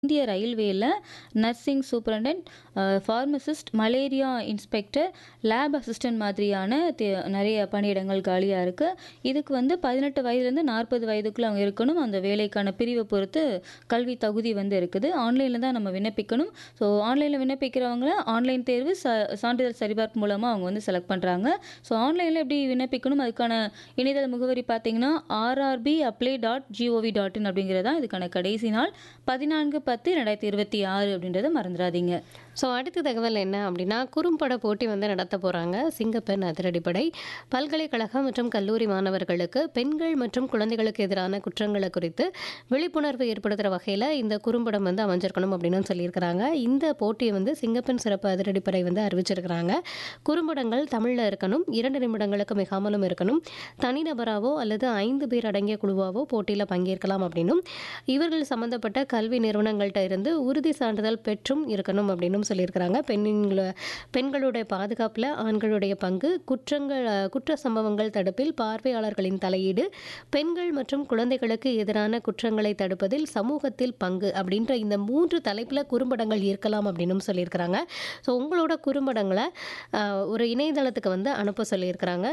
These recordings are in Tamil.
இந்திய ரயில்வேல நர்சிங் சூப்பரண்டென்ட், அ pharmacist, malaria inspector, lab assistant மாதிரியான தே நெறைய பணியிடங்கள் காலியா இருக்கு. இதுக்கு வந்து 18 வயதிலேருந்து 40 வயதுக்குள்ள அவங்க இருக்கணும். அந்த வேலைக்கான பிரிவ பொறுத்து கல்வி தகுதி வந்து இருக்குது. ஆன்லைன்ல தான் நம்ம விண்ணப்பிக்கணும். ஸோ ஆன்லைன்ல விண்ணப்பிக்கிறவங்கள ஆன்லைன் தேர்வு ச சான்றிதழ் சரிபார்ப்பு மூலமா அவங்க வந்து செலக்ட் பண்றாங்க. ஸோ ஆன்லைன்ல எப்படி விண்ணப்பிக்கணும்? அதுக்கான இணையதள முகவரி பார்த்தீங்கன்னா, rrbapply.gov.in அப்படிங்கிறது தான் இதுக்கான கடைசி நாள். 14/10/2026 அப்படின்றத மறந்துறாதீங்க. ஸோ அடுத்த தகவல் என்ன அப்படின்னா, குறும்பட போட்டி வந்து நடத்த போறாங்க. சிங்கப்பெண் அதிரடிப்படை. பல்கலைக்கழகம் மற்றும் கல்லூரி மாணவர்களுக்கு பெண்கள் மற்றும் குழந்தைகளுக்கு எதிரான குற்றங்கள குறித்து விழிப்புணர்வு ஏற்படுத்துற வகையில இந்த குறும்படம் வந்து அமைஞ்சிருக்கணும் அப்படின்னு சொல்லியிருக்கிறாங்க. இந்த போட்டிய வந்து சிங்கப்பெண் சிறப்பு அதிரடிப்படை வந்து அறிவிச்சிருக்கிறாங்க. குறும்படங்கள் தமிழ்ல இருக்கணும். 2 நிமிடங்களுக்கு மிகாமலும் இருக்கணும். தனிநபராவோ அல்லது 5 பேர் அடங்கிய குழுவாவோ போட்டியில பங்கேற்கலாம் அப்படின்னும், இவர்கள் சம்பந்தப்பட்ட கல்வி நிறுவனங்கள்ட்ட இருந்து உறுதி சான்றிதழ் பெற்றும் இருக்கணும் அப்படின்னும் சொல்லியிருக்கிறாங்க. பெண்ணின்கள பெண்களுடைய பாதுகாப்புல ஆண்களுடைய பங்கு, குற்றங்கள் குற்ற சம்பவங்கள் தடுப்பில் பார்வையாளர்களின் தலையீடு, பெண்கள் மற்றும் குழந்தைகளுக்கு எதிரான குற்றங்களை தடுப்பதில் சமூகத்தில் பங்கு அப்படின்ற இந்த 3 தலைப்புல குறும்படங்கள் இருக்கலாம் அப்படின்னும் சொல்லியிருக்கிறாங்க. ஸோ உங்களோட குறும்படங்கள அ ஒரு இணையதளத்துக்கு வந்து அனுப்ப சொல்லியிருக்கிறாங்க.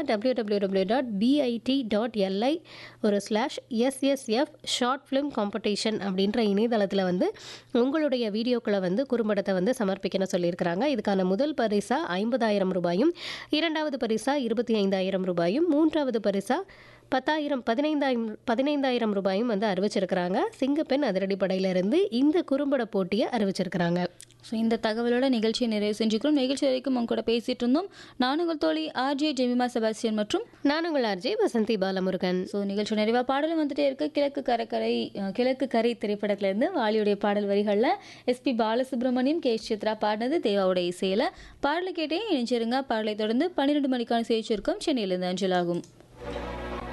www.bit.li ஒரு slash SSF short film competition அப்படின்ற இணையதளத்துல வந்து உங்களுடைய வீடியோக்கள வந்து குறும்படத்த வந்து சமர்ப்பிக்கணும் சொல்லியிருக்கிறாங்க. இதுக்கான முதல் பரிசா ரூ. 50,000 இரண்டாவது பரிசா ரூ. 25,000 மூன்றாவது பரிசா 10,000 15,000 15,000 வந்து அறிவிச்சிருக்கிறாங்க. சிங்கப்பெண் அதிரடிப்படையிலிருந்து இந்த குறும்பட போட்டிய அறிவிச்சிருக்கிறாங்க. ஸோ இந்த தகவலோட நிகழ்ச்சியை நிறைவு செஞ்சுக்கிறோம். நிகழ்ச்சி வரைக்கும் உங்க கூட பேசிட்டு இருந்தோம். நான் உங்கள் தோழி ஆர்ஜே ஜெமிமா செபாஸ்டியன் மற்றும் நான் உங்கள் ஆர்ஜே வசந்தி பாலமுருகன். ஸோ நிகழ்ச்சி நிறைவா பாடலும் வந்துட்டே இருக்கு. கிழக்கு கரைக்கரை அ கிழக்கு கரை திரைப்படத்திலேருந்து வாலியுடைய பாடல் வரிகள்ல எஸ்பி பாலசுப்ரமணியம், கே. சித்ரா பாடினது தேவாவோட இசையில. பாடலை கேட்டே இணைஞ்சிருங்க. பாடலை தொடர்ந்து 12 மணிக்கான செய்தி சுருக்கம் சென்னையிலிருந்து அஞ்சலாகும்.